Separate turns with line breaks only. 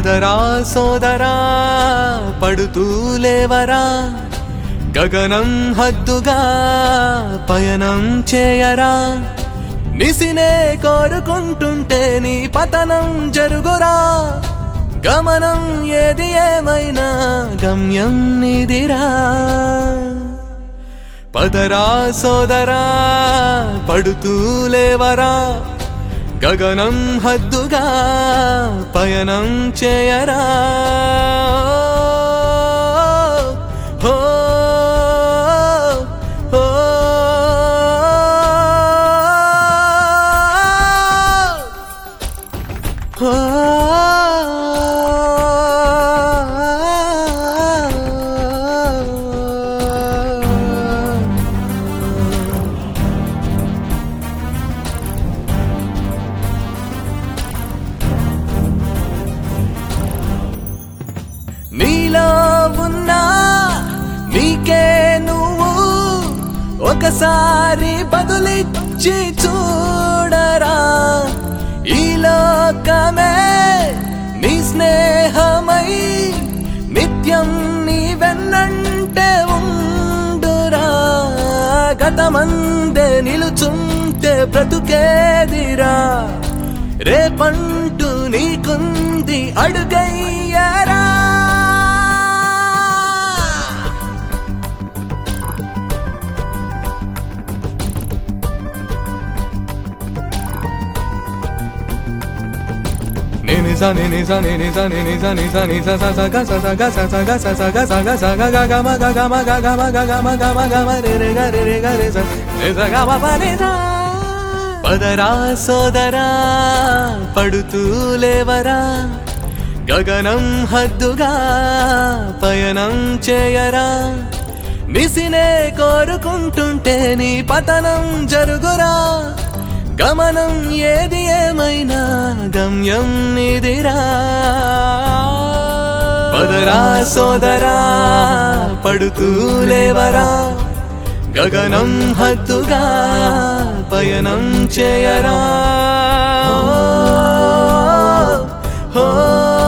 పదరా సోదరా పడుతూ లేవరా గగనం హద్దుగా పయనం చేయరా నిసినే కోరుకుంటుంటే నీ పతనం జరుగురా గమనం ఏది ఏమైనా గమ్యం నిదిరా పదరా సోదరా పడుతూ లేవరా గగనం హద్దుగా పయనం చేయరా హో, హో, హో. నీలో ఉన్నా నీకే నువ్వు ఒకసారి బదులిచ్చి చూడరా ఈ లోకమే నీ స్నేహమై నిత్యం నీ వెన్నంటే ఉండురా గతమందే నిలుచుంటే బ్రతుకేదిరా రేపంటూ నీకుంది అడుగయ్యారా Nini sa nini sa nini sa nini sa ni sa ni sa sa sa ga sa sa ga sa sa ga sa sa ga sa ga sa ga ga ga ma ga ga ma ga ga ma ga ga ma ga ma ga ma re re ga re re ga re sa ni sa ga ma pa ni sa పదరా సోదరా పడుతూ లేవరా గగనం హద్దుగా పయనం చేయరా నిసినే కోరుకుంటుంటే నీ పతనం జరుగురా గమనం ఏది ఏమైనా గమ్యం నిదిరా పదరా సోదరా పడుతూ లేవరా గగనం హద్దుగా పయనం చేయరా హో, హో